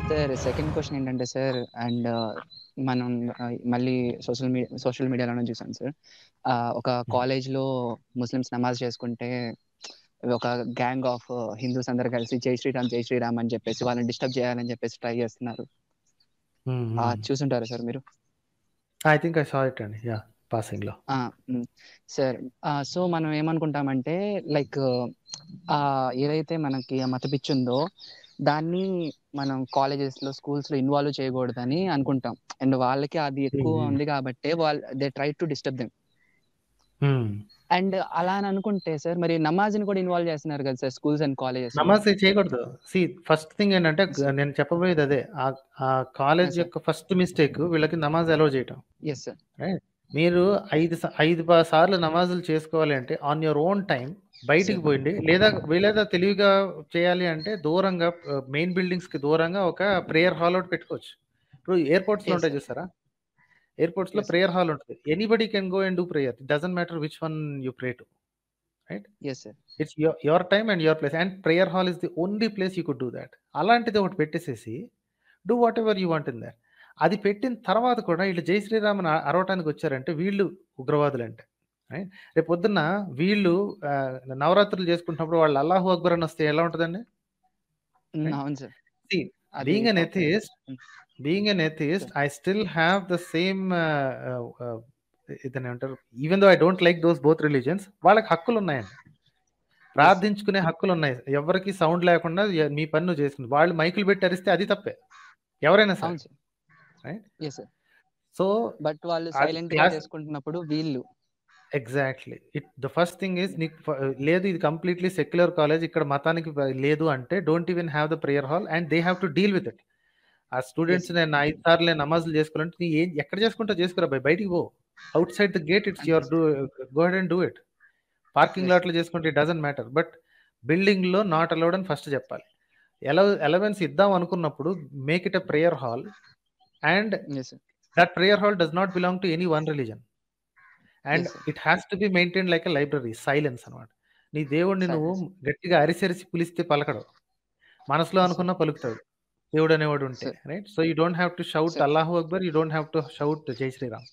Sir second question ఏంటంటే sir and మనం ఆ, మళ్ళీ సోషల్ మీడియా సోషల్ మీడియాలోనే చూసాం సార్ ఆ, ఒక కాలేజ్లో ముస్లిమ్స్ నమాజ్ చేసుకుంటే ఒక గ్యాంగ్ ఆఫ్ హిందూస్ అందరు కలిసి జై శ్రీరామ్ జై శ్రీరామ్ అని చెప్పేసి వాళ్ళని డిస్టర్బ్ చేయాలని చెప్పేసి ట్రై చేస్తున్నారు ఆ, చూసుంటారా సార్ మీరు I think I saw it అండి యా పాసింగ్ లో సార్ సో మనం ఏమనుకుంటామంటే లైక్ ఏదైతే మనకి ఆ మత పిచ్చి ఉందో దాన్ని మనం కాలేజెస్ లో స్కూల్స్ లో ఇన్వాల్వ్ చేయకూడదని అనుకుంటాం అండ్ వాళ్ళకి అది ఎక్కువ Mhm. ఉంది కాబట్టి వాళ్ళు they try to disturb them and అలా అని అనుకుంటే సార్ మరి నమాజ్ ని కూడా ఇన్వాల్వ్ చేస్తున్నారు కదా సార్ స్కూల్స్ అండ్ కాలేజెస్ నమాజ్ చేయకూడదు సి ఫస్ట్ థింగ్ ఏంటంటే నేను చెప్పబోయేది అదే ఆ- ఆ కాలేజ్ Yes, sir. యొక్క ఫస్ట్ మిస్టేక్ వీళ్ళకి నమాజ్ అలో చేయటం ఎస్ సార్ మీరు ఐదు స- ఐదు ప- సార్లు నమాజులు చేసుకోవాలి అంటే ఆన్ యువర్ ఓన్ టైం బయటికి Sir. పోయింది లేదా లేదా తెలివిగా చేయాలి అంటే దూరంగా మెయిన్ బిల్డింగ్స్ కి దూరంగా ఒక ప్రేయర్ హాల్ ఒకటి పెట్టుకోవచ్చు ఇప్పుడు ఎయిర్పోర్ట్స్ లో Yes, ఉంటాయి sir. చూసారా ఎయిర్పోర్ట్స్ లో Yes, sir. ప్రేయర్ హాల్ ఉంటుంది anybody can go and do prayer doesn't matter which one you pray to yes sir it's your time and your place and prayer hall is the only place you could do that అలాంటిది ఒకటి పెట్టేసేసి do whatever you want in that అది పెట్టిన తర్వాత కూడా వీళ్ళు జై శ్రీరామన్ అరవటానికి వచ్చారంటే వీళ్ళు ఉగ్రవాదులు అంటే right? రేపు పొద్దున్న వీళ్ళు ఆ, నవరాత్రులు చేసుకుంటున్నప్పుడు వాళ్ళు అల్లాహు అక్బర్ అని వస్తే ఎలా ఉంటుందండి Right? అవును సార్ See, అది బీయింగ్ అన్ తప్పే. Atheist Mm. Being an atheist I still have the same ఇదని అంటారు even though I don't like those both religions వాళ్ళకి హక్కులు ఉన్నాయండి ప్రార్థించుకునే హక్కులు ఉన్నాయి ఎవరికి సౌండ్ లేకుండా ఎ- మీ పని నువ్వు చేసుకుంది వాళ్ళు మైకులు పెట్టి అరిస్తే అది తప్పే ఎవరైనా సరే అవును sir Right? Yes sir so but వాళ్ళు అది సైలెంట్ గా class- చేసుకుంటున్నప్పుడు వీళ్ళు exactly it the first thing is నీకు ఫ- లేదు ఇది కంప్లీట్లీ సెక్యులర్ కాలేజ్ ఇక్కడ మతానికి బ- లేదు అంటే don't even have the prayer hall and they have to deal with it ఆ స్టూడెంట్స్ Yes. నేను ఐదు సార్లు నేను నమాజులు చేసుకోవాలంటే నీ ఏం ఎక్కడ చేసుకుంటా చేసుకురా బై బయటికి పో outside the gate it's your do go ahead and do it parking Yes. లాట్లో చేసుకుంటే it doesn't matter but building లో నాట్ అలౌడ్ అని ఫస్ట్ చెప్పాలి ఎలా ఎలవెన్స్ ఇద్దాం అనుకున్నప్పుడు make it a prayer hall and yes sir that prayer hall does not belong to any one religion and Yes, sir. it has to be maintained like a library silence అనమాట నీ దేవుడిని నువ్వు గట్టిగా అరిసరిసి పిలిస్తే పలకడు మనసులో Yes, sir. అనుకున్న పలుకుతాడు దేవుడు అనేవాడు ఉంటే Sir. Right so you don't have to shout Sir. అల్లాహు అక్బర్ you don't have to shout జై శ్రీరామ్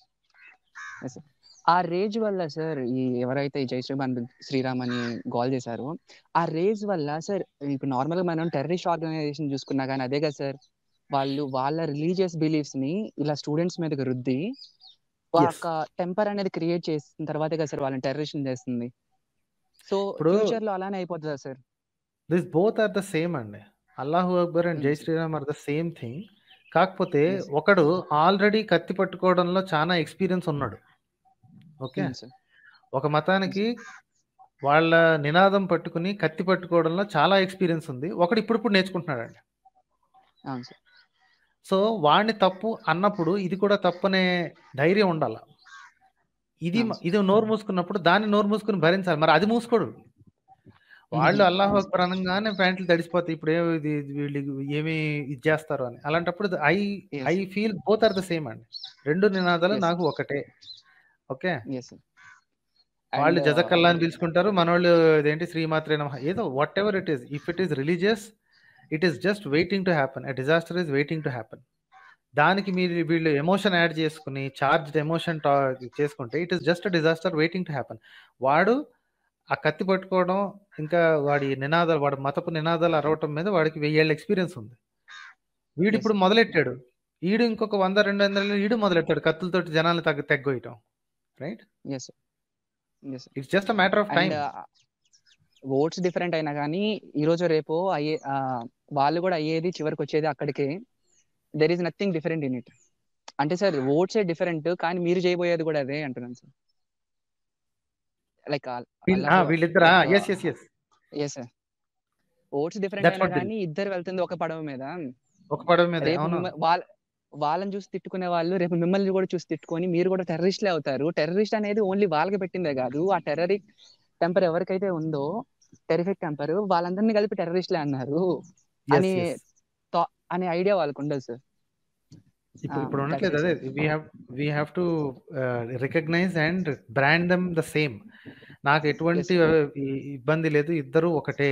ఆ రేజ్ వల్ల సార్ ఈ ఎవరైతే ఈ జై శ్రీరామ్ శ్రీరామ్ అని గోల్ చేశారో ఆ రేజ్ వల్ల సార్ ఇప్పుడు నార్మల్ గా మనం టెర్రరిస్ట్ ఆర్గనైజేషన్ చూసుకున్నా కానీ అదే కదా సార్ వాళ్ళు వాళ్ళ రిలీజియస్ బిలీఫ్స్ ని ఇలా స్టూడెంట్స్ మీదకి రుద్ది ఒక టెంపర్ అనేది క్రియేట్ చేసిన తర్వాతే కదా సార్ వాళ్ళని టెర్రరిస్ట్ చేస్తుంది సో ఇప్పుడు- ఫ్యూచర్ లో అలానే అయిపోతుందా sir this both are the same అండి అల్లాహు అక్బర్ అండ్ జై Mm. Shriram are the same thing కాకపోతే Yes. ఒకడు ఆల్రెడీ కత్తి పట్టుకోవడంలో చాలా ఎక్స్పీరియన్స్ ఉన్నాడు ఓకే సార్ ఒక మతానికి వాళ్ళ నినాదం పట్టుకుని కత్తి పట్టుకోవడంలో చాలా ఎక్స్పీరియన్స్ ఉంది ఒకడు ఇప్పుడిప్పుడు నేర్చుకుంటున్నాడండి అవును సార్ సో వాడిని తప్పు అన్నప్పుడు ఇది కూడా తప్పనే ధైర్యం ఉండాల ఇది అవును సార్. ఇది నోరు మూసుకున్నప్పుడు దాన్ని నోరు మూసుకుని భరించాలి మరి అది మూసుకోడు వాళ్ళు అల్లాహ్ అక్బర్ అనగానే ప్యాంట్లు తడిసిపోతాయి ఇప్పుడు ఏమి ఇది ఇది వీళ్ళు ఏమి ఇది చేస్తారు అని అలాంటప్పుడు I Yes. I feel both are the same అండి రెండు నినాదాలు Yes. నాకు ఒకటే ఓకే ఎస్ సార్ వాళ్ళు జజకల్లా అని పిలుచుకుంటారు మనోళ్ళు ఇదేంటి శ్రీమాత్రే నమః ఏదో whatever it is if it is religious it is just waiting to happen a disaster is waiting to happen దానికి మీరు వీళ్ళు ఎమోషన్ యాడ్ చేసుకుని చార్జ్డ్ ఎమోషన్ చేసుకుంటే it is just disaster waiting to happen వాడు ఆ కత్తి పట్టుకోవడం ఇంకా వాడి నినాదాలు వాడి మతపు నినాదాలు అరవటం మీద వాడికి వెయ్యేళ్ళ ఎక్స్పీరియన్స్ ఉంది వీడు Yes. ఇప్పుడు మొదలెట్టాడు ఈడు ఇంకొక వంద రెండు వందల ఈడు మొదలెట్టాడు కత్తులతోటి జనాలు తగ్గ తెగ్గొయ్యటం right yes yes it's just a matter of time and oaths different అయినా కానీ ఈ రోజు రేపు అయ్యే ఆ, వాళ్ళు కూడా అయ్యేది చివరికి వచ్చేది అక్కడికి there is nothing different in it అంటే సార్ ఓట్స్ డిఫరెంట్ కానీ మీరు చేయబోయేది కూడా అదే అంటున్నాను సార్ లైక్ వీళ్ళిద్దరా yes yes yes yes sir oaths different That's అయినా what they- కానీ ఇద్దరు వెళ్తుంది ఒక పడవ మీద ఒక పడవ మీద రేపు అవును మిమ్మ- వాళ్ళ వాళ్ళని చూసి తిట్టుకునే వాళ్ళు రేపు మిమ్మల్ని కూడా చూసి తిట్టుకొని మీరు కూడా టెర్రరిస్ట్లే అవుతారు టెర్రరిస్ట్ అనేది ఓన్లీ వాళ్ళకి పెట్టిందే కాదు ఆ టెర్రరిక్ టెంపర్ ఎవరికైతే ఉందో టెరిఫిక్ టెంపర్ వాళ్ళందరినీ కలిపి టెర్రరిస్ట్లే అన్నారు Yes, అని yes. అనే ఐడియా వాళ్ళకు ఉండదు సార్ ఇప్పుడు Ah, ఇప్పుడు that's ఉండట్లేదు it, అదే sir. We have we have to recognise and brand them the same నాకు ఎటువంటి Yes, uh, ఈ- ఇబ్బంది లేదు ఇద్దరు ఒకటే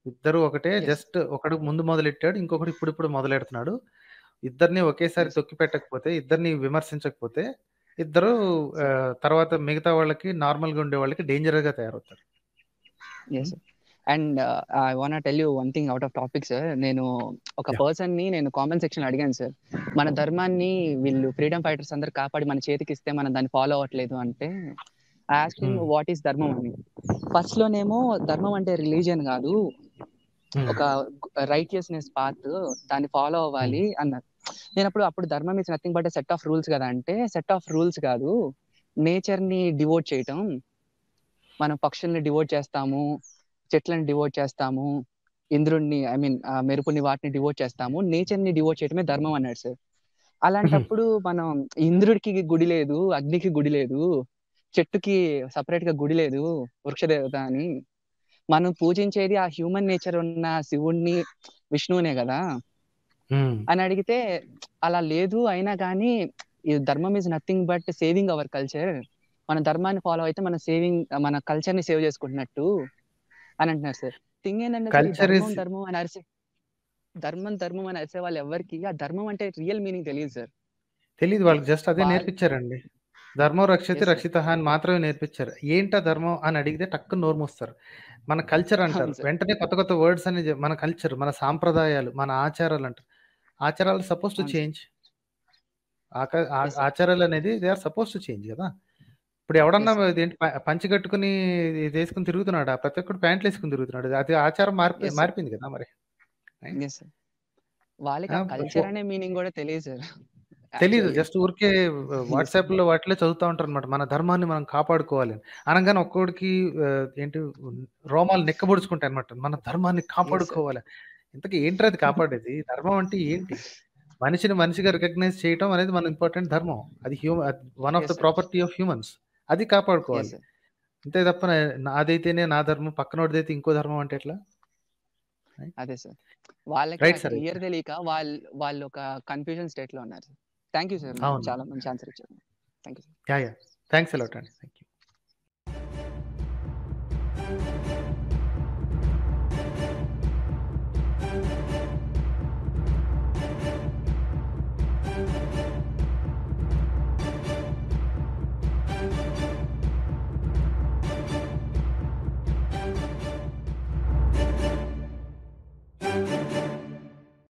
ఇద్దరు ఒకటే Yes. జస్ట్ ఒకడు ముందు మొదలెట్టాడు ఇంకొకడు ఇప్పుడిప్పుడు మొదలెడుతున్నాడు ఇద్దరిని ఒకేసారి Yes. తొక్కి పెట్టకపోతే ఇద్దరిని విమర్శించకపోతే ఇద్దరు ఆ, తర్వాత మిగతా వాళ్ళకి నార్మల్ గా ఉండే వాళ్ళకి డేంజర్ గా తయారవుతారు yes and I want tell you one thing out of topic sir నేను ఒక Yeah. పర్సన్ ని నేను కామెంట్ సెక్షన్ అడిగాను సార్ మన ధర్మాన్ని వీళ్ళు ఫ్రీడమ్ ఫైటర్స్ అందరు కాపాడి మన చేతికి ఇస్తే మనం దాన్ని ఫాలో అవ్వట్లేదు అంటే ఆస్కింగ్ Hmm. వాట్ ఈస్ ధర్మం అని ఫస్ట్ లోనేమో ధర్మం అంటే రిలీజియన్ కాదు Hmm. ఒక రైటియస్నెస్ పాత్ దాన్ని ఫాలో అవ్వాలి అన్నారు నేను అప్పుడు అప్పుడు ధర్మం is nothing but set of rules కదా అంటే సెట్ ఆఫ్ రూల్స్ కాదు నేచర్ ని డివోట్ చేయటం మనం పక్షుల్ని డివోట్ చేస్తాము చెట్లను డివోట్ చేస్తాము ఇంద్రుణ్ణి ఐ మీన్ మెరుపుని వాటిని డివోట్ చేస్తాము నేచర్ ని డివోట్ చేయటమే ధర్మం అన్నాడు సార్ అలాంటప్పుడు మనం ఇంద్రుడికి గుడి లేదు అగ్నికి గుడి లేదు చెట్టుకి సపరేట్ గా గుడి లేదు వృక్షదేవత అని మనం పూజించేది ఆ హ్యూమన్ నేచర్ ఉన్న శివుణ్ణి విష్ణువునే కదా Hmm. అని అడిగితే అలా లేదు అయినా కానీ ఈ ధర్మం is nothing but saving our culture మన ధర్మాన్ని ఫాలో అయితే మన సేవింగ్ మన కల్చర్ ని సేవ్ చేసుకుంటున్నట్టు అని అంటున్నారు సార్ థింగ్ ఏంటంటే సార్, ఈ Culture ధర్మం is- ధర్మం అని అరిసే ధర్మం ధర్మం అని అరిసే వాళ్ళు ఎవరికి ఆ ధర్మం అంటే రియల్ మీనింగ్ తెలియదు సార్ తెలియదు వాళ్ళకి జస్ట్ అదే వాళ్ళ- నేర్పించారండి ధర్మం రక్షిత Yes, sir. రక్షిత అని మాత్రమే నేర్పించారు ఏంటా ధర్మం అని అడిగితే టక్కు నోరు మూస్తారు మన కల్చర్ అంటారు అవును, sir. వెంటనే కొత్త కొత్త వర్డ్స్ అని చెప్- మన కల్చర్ మన సాంప్రదాయాలు మన ఆచారాలు అంటారు ఆచారాలు సపోజ్ టు అవును, sir. Change Yes, sir. ఆచారాలు అనేది they are suppose to change కదా ఇప్పుడు ఎవడన్నా Yes, sir. ఇదేంటి ప- పంచి కట్టుకుని ఇది వేసుకుని తిరుగుతున్నాడు ప్రతి ఒక్కడు ప్యాంట్లు వేసుకుని తిరుగుతున్నాడు అది ఆచారం మారిపో Yes, sir. మారిపోయింది కదా మరి Yes, sir. వాళ్ళకి ఆ, ఆ కల్చర్ ఫో- అనే మీనింగ్ కూడా తెలియదు సార్ తెలీదు Actually. జస్ట్ ఊరికే వాట్సాప్ లో వాటిలో చదువుతా ఉంటారు అనమాట మన ధర్మాన్ని మనం కాపాడుకోవాలి అని అనగానే ఒక్కోడికి ఆ, ఏంటి రోమాలు నెక్కబొడుచుకుంటాయి అనమాట మన ధర్మాన్ని కాపాడుకోవాలి ఇంతకీ ఏంటి అది కాపాడేది ధర్మం అంటే ఏంటి మనిషిని మనిషిగా రికగ్నైజ్ చేయటం అనేది మన ఇంపార్టెంట్ ధర్మం అది human one of Yes, the sir. Property of humans అది Yes, కాపాడుకోవాలి sir. అంతే తప్ప నా- నాదైతేనే నా ధర్మం పక్కనోడిదైతే ఇంకో ధర్మం అంటే ఎట్లా అదే సార్ వాళ్ళకి Right, sir. క్లియర్ తెలియక వాళ్ళు వాళ్ళు ఒక కన్ఫ్యూజన్ స్టేట్ లో ఉన్నారు థ్యాంక్ యూ సార్ అవును. చాలా మంచి ఆన్సర్ ఇచ్చారు thank you yeah yeah thanks a lot అండి